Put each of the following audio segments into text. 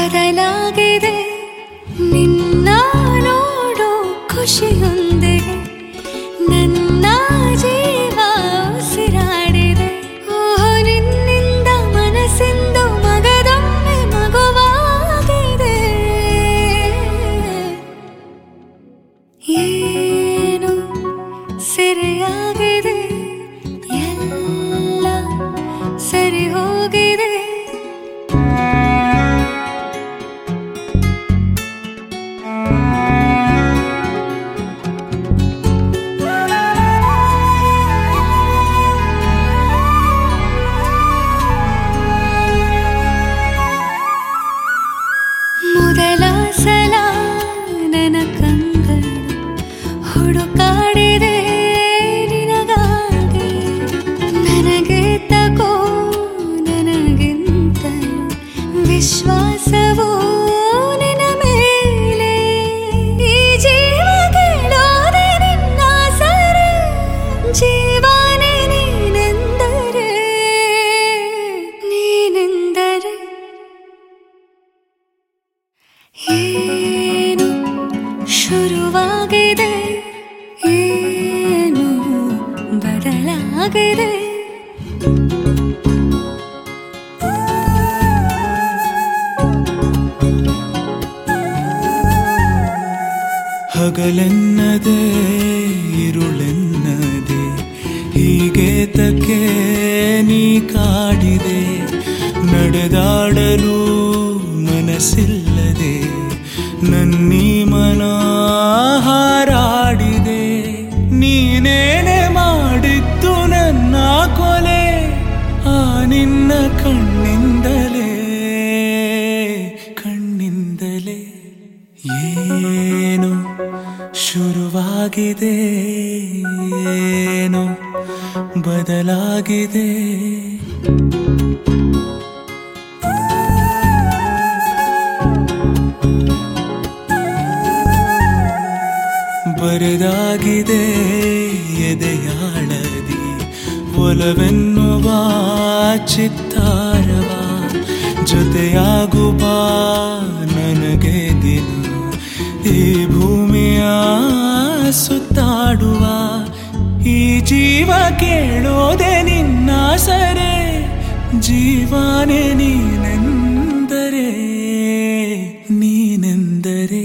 ಬದಲಾಗಿದೆ ನಿನ್ನ ನೋಡೋ ಖುಷಿಯೊಂದಿಗೆ ನನ್ನ ಜೀವ ಉಸಿರಾಡಿದೆ ಓಹೋ ನಿನ್ನಿಂದ ಮನಸ್ಸಿಂದು ಮಗದೊಮ್ಮೆ ಮಗುವಾಗಿದೆ ಏನು ಸೆರೆಯಾಗಿದೆ ಎಲ್ಲ ಸರಿ ಹೋಗಿದೆ ಮೊದಲ ಸಲ ನನ್ನ ಕಂಗಳು ಹುಡುಕಾಡಿದೆ ನಿನಗಾಗಿ ನನಗೆ ತಗೋ ನನಗಿಂತ ವಿಶ್ವಾಸವೋ ನಿನ್ನ ಮೇಲೆ ಈ ಜೀವ ಕೇಳೋದೆ ನಿನ್ನ ಸರೆ ಜೀವನೇ ನೀನೆಂದರೆ ನೀನೆಂದರೆ ಏನು ಶುರುವಾಗಿದೆ ಏನು ಬದಲಾಗಿದೆ ಹಗಲೆನ್ನದೆ ಇರುಳೆನ್ನದೆ ಹೀಗೆ ತಕ್ಕೆ ನೀ ಕಾಡಿದೆ ನಡೆದಾಡಲು ಮನಸ್ಸಿಲ್ಲದೆ ನನ್ನೀ ಮನ ಹಾರಾಡಿದೆ ನೀನೇನೆ ಮಾಡಿದ್ದು ನನ್ನ ಕೊಲೆ ಆ ನಿನ್ನ ಕಣ್ಣಿಂದಲೇ ಕಣ್ಣಿಂದಲೇ ಏನು ಶುರುವಾಗಿದೆ ಏನು ಬದಲಾಗಿದೆ ಬರೆದಾಗಿದೆ ಎದೆಯಾಳದಿ ಒಲವೆನ್ನುವ ಚಿತ್ತಾರವ ಜೊತೆಯಾಗುವ ನನಗೆ ದಿನ ಈ ಭೂಮಿಯ ಸುತ್ತಾಡುವ ಈ ಜೀವ ಕೇಳೋದೆ ನಿನ್ನ ಸರೆ ಜೀವಾನೆ ನೀನೆಂದರೆ ನೀನೆಂದರೆ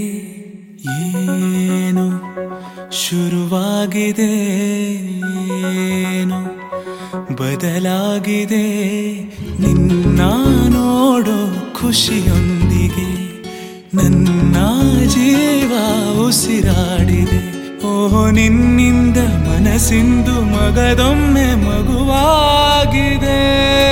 ಏನು ಶುರುವಾಗಿದೆ ಏನು ಬದಲಾಗಿದೆ ನಿನ್ನ ನೋಡೋ ಖುಷಿಯೊಂದಿಗೆ ನನ್ನ ಜೀವ ಉಸಿರಾಡಿದೆ ಓಹೋ ನಿನ್ನಿಂದ ಮನಸ್ಸಿಂದು ಮಗದೊಮ್ಮೆ ಮಗುವಾಗಿದೆ